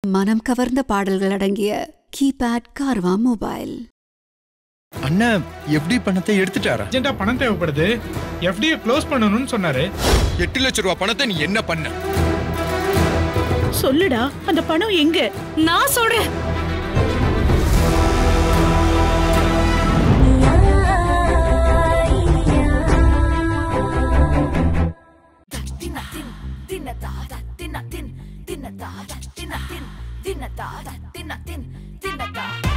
மனம் கவர்ந்த பாடல்கள் அடங்கிய கீபேட் கார்வா மொபைல் அண்ணன் எப்படி பணத்தை எடுத்துட்டாரா அர்ஜென்ட்டா பணம் தேவைப்படுது எஃப்டியை க்ளோஸ் பண்ணணும்னு சொன்னாரு எட்டு லட்சம் ரூபாய் பணத்தை நீ என்ன பண்ண சொல்லுடா அந்த பணம் எங்க நான் சொல்றேன் தின்னதா தின்னதா தின்னதா தின்னதா தின்னதா தின்னதா